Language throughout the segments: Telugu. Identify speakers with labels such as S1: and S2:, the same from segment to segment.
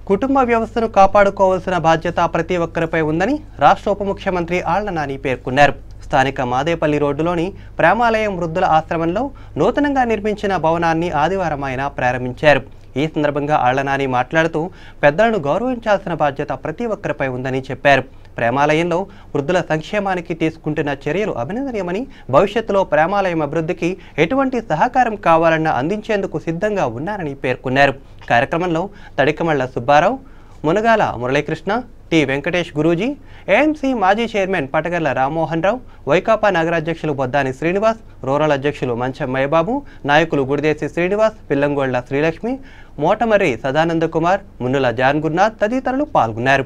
S1: కుటుంబ వ్యవస్థను కాపాడుకోవాల్సిన బాధ్యత ప్రతి ఒక్కరిపై ఉందని రాష్ట్ర ఉప ముఖ్యమంత్రి ఆళ్ల నాని పేర్కొన్నారు స్థానిక మాదేపల్లి రోడ్డులోని ప్రేమాలయం వృద్ధుల ఆశ్రమంలో నూతనంగా నిర్మించిన భవనాన్ని ఆదివారం ఆయన ప్రారంభించారు ఈ సందర్భంగా ఆళ్ల నాని మాట్లాడుతూ పెద్దలను గౌరవించాల్సిన బాధ్యత ప్రతి ఒక్కరిపై ఉందని చెప్పారు ప్రేమాలయంలో వృద్ధుల సంక్షేమానికి తీసుకుంటున్న చర్యలు అభినందనీయమని భవిష్యత్తులో ప్రేమాలయం అభివృద్ధికి ఎటువంటి సహకారం కావాలన్నా అందించేందుకు సిద్ధంగా ఉన్నారని పేర్కొన్నారు కార్యక్రమంలో తడికమళ్ల సుబ్బారావు మునగాల మురళీకృష్ణ టి వెంకటేష్ గురూజీ ఏఎంసీ మాజీ చైర్మన్ పటగర్ల రామ్మోహన్ రావు వైకాపా నగరాధ్యక్షులు బొద్దాని శ్రీనివాస్ రూరల్ అధ్యక్షులు మంచం మయబాబు నాయకులు గుడిదేశి శ్రీనివాస్ పిల్లంగోళ్ల శ్రీలక్ష్మి మోటమర్రి సదానంద కుమార్ మున్నుల జాన్ గురునాథ్ తదితరులు పాల్గొన్నారు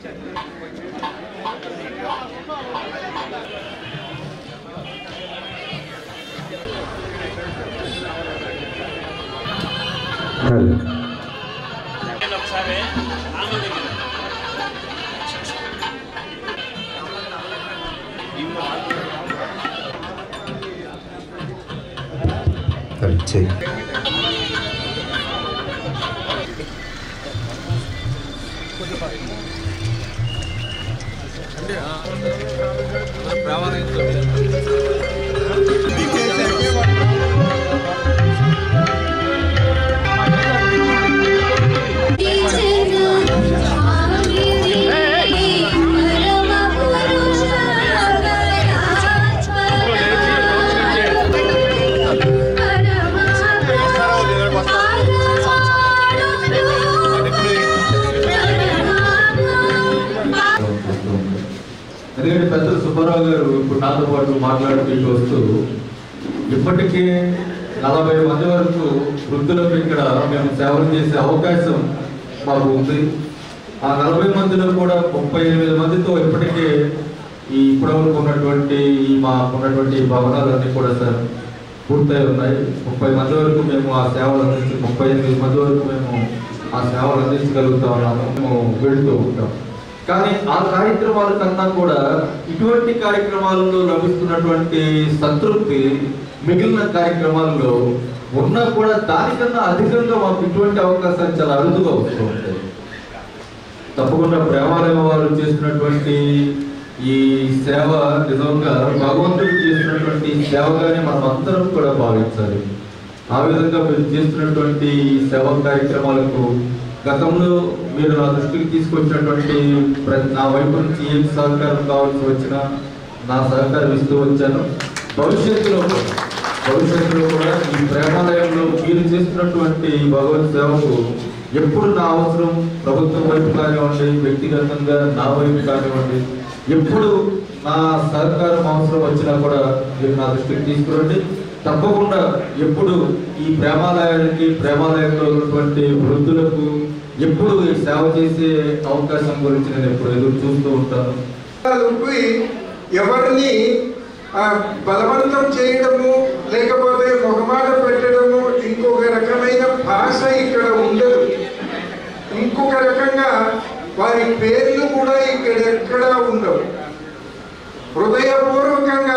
S2: చెయ్యి
S3: ఎందుకంటే పెద్దలు సుబ్బారావు గారు ఇప్పుడు నాతో పాటు మాట్లాడుతూ వస్తూ ఇప్పటికే నలభై మంది వరకు వృద్ధులకు ఇక్కడ మేము సేవలు చేసే అవకాశం మాకు ఉంది ఆ నలభై మందిలో కూడా ముప్పై ఎనిమిది మందితో ఇప్పటికే ఈ ఇప్పటివరకు ఉన్నటువంటి ఈ మా ఉన్నటువంటి భవనాలన్నీ కూడా సార్ పూర్తయి ఉన్నాయి ముప్పై మంది వరకు మేము ఆ సేవలు అందించి ముప్పై ఎనిమిది మంది వరకు మేము ఆ సేవలు అందించగలుగుతా ఉన్నాము మేము వెళుతూ ఉంటాం కానీ ఆ కార్యక్రమాల కన్నా కూడా ఇటువంటి కార్యక్రమాలలో లభిస్తున్నటువంటి సంతృప్తి మిగిలిన కార్యక్రమాల్లో ఉన్నా కూడా దానికన్నా అధికంగా మాకు ఇటువంటి అవకాశాలు చాలా అరుదుగా వస్తూ ఉంటాయి తప్పకుండా ప్రేమాలయం వారు చేసినటువంటి ఈ సేవ నిజంగా భగవంతుడు చేసినటువంటి సేవగానే మనం అందరం కూడా భావించాలి ఆ విధంగా మీరు చేస్తున్నటువంటి ఈ సేవా కార్యక్రమాలకు గతంలో మీరు నా దృష్టికి తీసుకొచ్చినటువంటి ప్రతి నా వైపు నుంచి ఏం సహకారం కావాల్సి వచ్చినా నా సహకారం ఇస్తూ వచ్చాను భవిష్యత్తులో కూడా భవిష్యత్తులో కూడా ఈ ప్రేమాలయంలో మీరు చేస్తున్నటువంటి ఈ భగవత్ సేవకు ఎప్పుడు నా అవసరం ప్రభుత్వం వైపు కానివ్వండి వ్యక్తిగతంగా నా వైపు కానివ్వండి ఎప్పుడు నా సహకారం అవసరం వచ్చినా కూడా మీరు నా దృష్టికి తీసుకురండి తప్పకుండా ఎప్పుడు ఈ ప్రేమాలయానికి ప్రేమాలయంలో ఉన్నటువంటి వృద్ధులకు ఎప్పుడు ఈ సేవ చేసే అవకాశం గురించి నేను ఎప్పుడు ఎదురు చూస్తూ ఉంటాను
S4: లోకి ఎవరిని ఆ, బలవంతం చేయడము లేకపోతే మొహమాట పెట్టడము ఇంకొక రకమైన భాష ఇక్కడ ఉండదు ఇంకొక రకంగా వారి పేర్లు కూడా ఇక్కడ ఎక్కడా ఉండవు హృదయపూర్వకంగా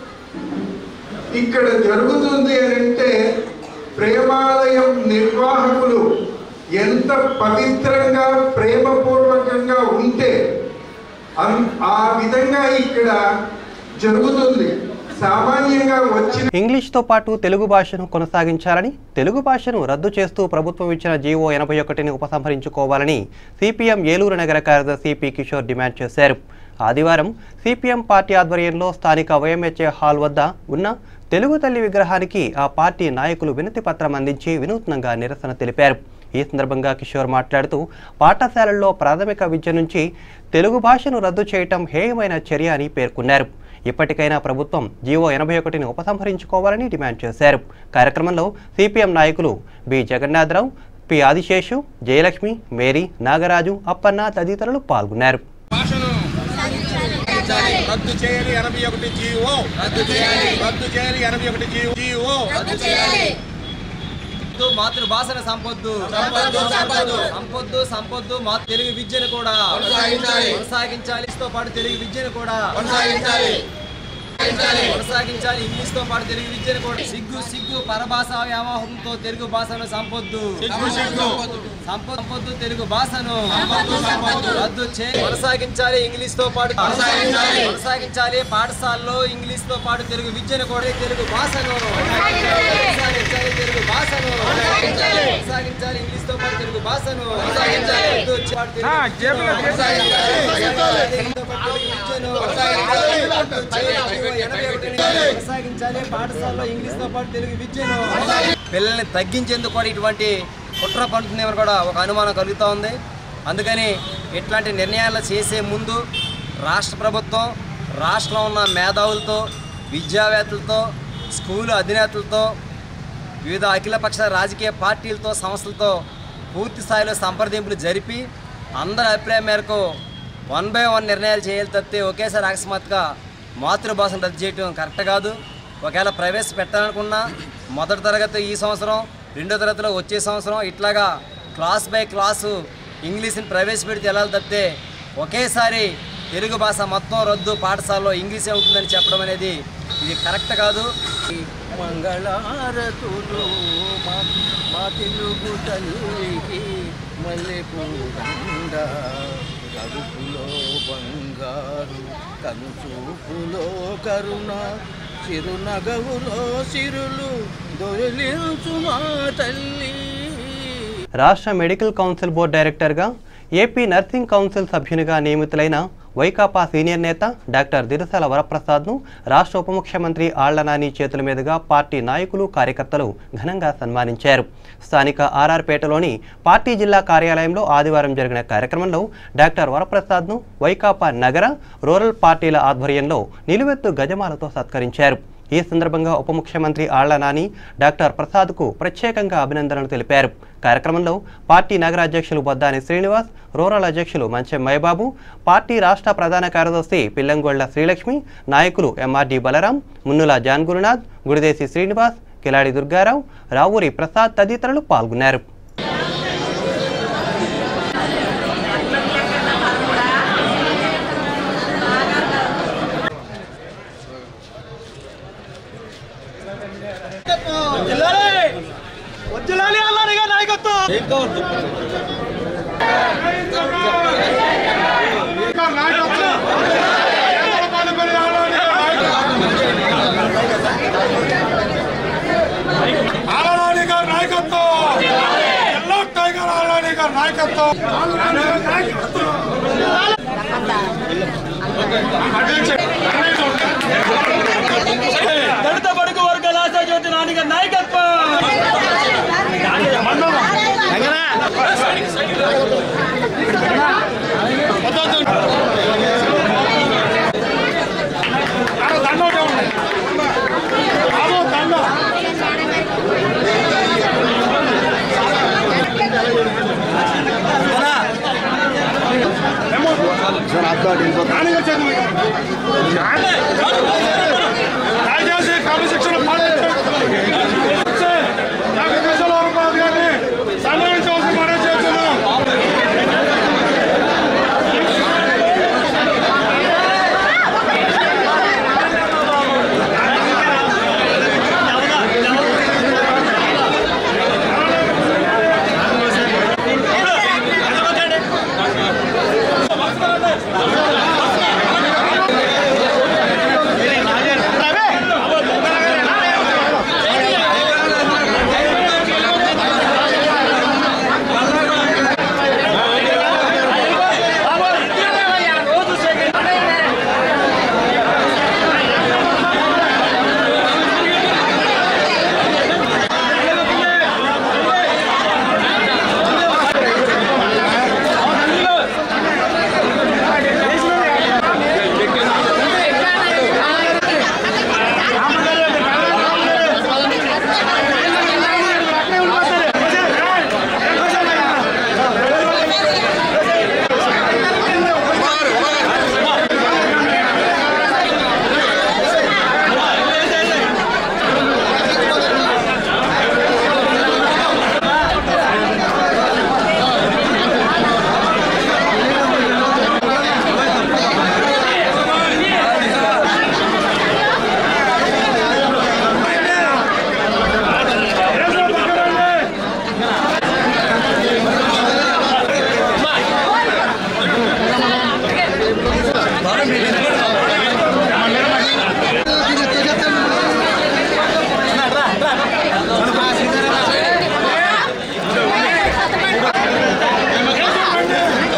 S4: ఇక్కడ జరుగుతుంది అని అంటే ప్రేమాలయం నిర్వాహకులు ఎంత పవిత్రంగా ప్రేమపూర్వకంగా ఉంటే అన్- ఆ విధంగా ఇక్కడ జరుగుతుంది సామాన్యంగా వచ్చిన
S1: ఇంగ్లీష్తో పాటు తెలుగు భాషను కొనసాగించాలని తెలుగు భాషను రద్దు చేస్తూ ప్రభుత్వం ఇచ్చిన జీవో ఎనభై ఒకటిని ఉపసంహరించుకోవాలని సిపిఎం ఏలూరు నగర కార్యదర్శి పి కిషోర్ డిమాండ్ చేశారు ఆదివారం సిపిఎం పార్టీ ఆధ్వర్యంలో స్థానిక వైఎంహెచ్ఏ హాల్ వద్ద ఉన్న తెలుగు తల్లి విగ్రహానికి ఆ పార్టీ నాయకులు వినతి పత్రం అందించి వినూత్నంగా నిరసన తెలిపారు ఈ సందర్భంగా కిషోర్ మాట్లాడుతూ పాఠశాలల్లో ప్రాథమిక విద్య నుంచి తెలుగు భాషను రద్దు చేయటం హేయమైన చర్య అని పేర్కొన్నారు ఇప్పటికైనా ప్రభుత్వం జీవో ఎనభై ఒకటిని ఉపసంహరించుకోవాలని డిమాండ్ చేశారు కార్యక్రమంలో సిపిఎం నాయకులు B Jagannatharao P Adiseshu Jayalakshmi Mary Nagaraju Appanna తదితరులు పాల్గొన్నారు
S5: భాషను రద్దు చేయాలి ఎనభై ఒకటి జీవో రద్దు చేయాలి రద్దు చేయాలి ఎనభై ఒకటి జీవో జీవో రద్దు చేయాలి
S6: సంపొద్దు మాతృభాషను సంపొద్దు సంపొద్దు సంపొద్దు సంపొద్దు మా తెలుగు విద్యను కూడా
S5: కొనసాగించాలి.
S6: కొనసాగించాలి తో పాటు తెలుగు విద్యను కూడా
S5: కొనసాగించాలి
S6: కొనసాగించాలి ఇంగ్లీష్ తో పాటు తెలుగు విద్యను కూడా సిగ్గు సిగ్గు పరభాష వ్యామోహంతో తెలుగు భాషను సంపొద్దు సంపొద్దు సంపొద్దు తెలుగు భాషను రద్దు చే కొనసాగించాలి ఇంగ్లీష్ తో పాటు కొనసాగించాలి పాఠశాలలో ఇంగ్లీష్ తో పాటు తెలుగు విద్యను కూడా తెలుగు భాషను కొనసాగించాలి తెలుగు భాషను కొనసాగించాలి ఇంగ్లీష్ తో పాటు తెలుగు భాషను రద్దు చే- పాటు తెలుగు విద్యను. ఇంగ్లీష్తో పాటు తెలుగు విద్యను. రద్దు చే- ఎనభై ఒకటి నుంచి కొనసాగించాలి పాఠశాలలో ఇంగ్లీష్ తో పాటు తెలుగు విద్యను పిల్లల్ని తగ్గించేందుకు కూడా ఇటువంటి కుట్ర పండుతుందేమని కూడా ఒక అనుమానం కలుగుతూ ఉంది అందుకని ఇట్లాంటి నిర్ణయాలు చేసే ముందు రాష్ట్ర ప్రభుత్వం రాష్ట్రంలో ఉన్న మేధావులతో విద్యావేత్తలతో స్కూలు అధినేతలతో వివిధ అఖిలపక్ష రాజకీయ పార్టీలతో సంస్థలతో పూర్తి స్థాయిలో సంప్రదింపులు జరిపి అందరి అభిప్రాయం మేరకు వన్ బై వన్ నిర్ణయాలు చేయాలి తప్పితే ఒకేసారి అకస్మాత్తుగా మాతృభాషను రద్దు చేయడం కరెక్ట్ కాదు ఒకవేళ ప్రవేశపెట్టాలనుకున్నా మొదటి తరగతి ఈ సంవత్సరం రెండో తరగతిలో వచ్చే సంవత్సరం ఇట్లాగా క్లాస్ బై క్లాసు ఇంగ్లీష్ని ప్రవేశపెడితే వెళ్ళాలి తప్పితే ఒకేసారి తెలుగు భాష మొత్తం రద్దు పాఠశాలలో ఇంగ్లీషే ఉంటుందని చెప్పడం అనేది ఇది కరెక్ట్ కాదు
S7: మంగళారతులు మా మా తెలుగు తల్లికి మల్లెపూడండ కడుపులో బంగారు కనుచూపులో కరుణ చిరునగవులో సిరులు దొరిలించు మా తల్లి
S1: రాష్ట్ర మెడికల్ కౌన్సిల్ బోర్డు డైరెక్టర్గా ఏపీ నర్సింగ్ కౌన్సిల్ సభ్యునిగా నియమితులైన వైకాపా సీనియర్ నేత డాక్టర్ దిరసాల వరప్రసాద్ను రాష్ట్ర ఉప ముఖ్యమంత్రి ఆళ్ల నాని చేతుల మీదుగా పార్టీ నాయకులు కార్యకర్తలు ఘనంగా సన్మానించారు స్థానిక ఆర్ఆర్పేటలోని పార్టీ జిల్లా కార్యాలయంలో ఆదివారం జరిగిన కార్యక్రమంలో డాక్టర్ వరప్రసాద్ను వైకాపా నగర రూరల్ పార్టీల ఆధ్వర్యంలో నిలువెత్తు గజమాలతో సత్కరించారు ఈ సందర్భంగా ఉప ముఖ్యమంత్రి ఆళ్ల నాని డాక్టర్ ప్రసాద్కు ప్రత్యేకంగా అభినందనలు తెలిపారు కార్యక్రమంలో పార్టీ నగర అధ్యక్షులు బొద్దాని శ్రీనివాస్ రూరల్ అధ్యక్షులు మంచెం మైబాబు పార్టీ రాష్ట్ర ప్రధాన కార్యదర్శి పిల్లంగొళ్ల శ్రీలక్ష్మి నాయకులు ఎంఆర్డి బలరాం మున్నుల జాన్ గురునాథ్ గుడిదేశి శ్రీనివాస్ కిలాడి దుర్గారావు రావూరి ప్రసాద్ తదితరులు పాల్గొన్నారు
S5: ఆలనాని గారి నాయకత్వం ఎల్లో టైగర్ ఆలనాని గారి నాయకత్వం ఆలనాని గారి నాయకత్వం
S7: దళిత బడుగు వర్గాల ఆశాజ్యోతి నానిగా నాయకత్వం
S5: దండం ఉండండి. బాబు దండం నాన్నగారు చేతులు దయచేసి క్రమశిక్షణ పాటించండి యాభై నిమిషాల వరకు కాదు కానీ సన్మానించవలసి మనం చేస్తున్నాం
S7: ¡Vamos!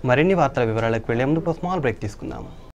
S1: మరిన్ని వార్తల వివరాలకు వెళ్లే ముందు స్మాల్ బ్రేక్ తీసుకుందాం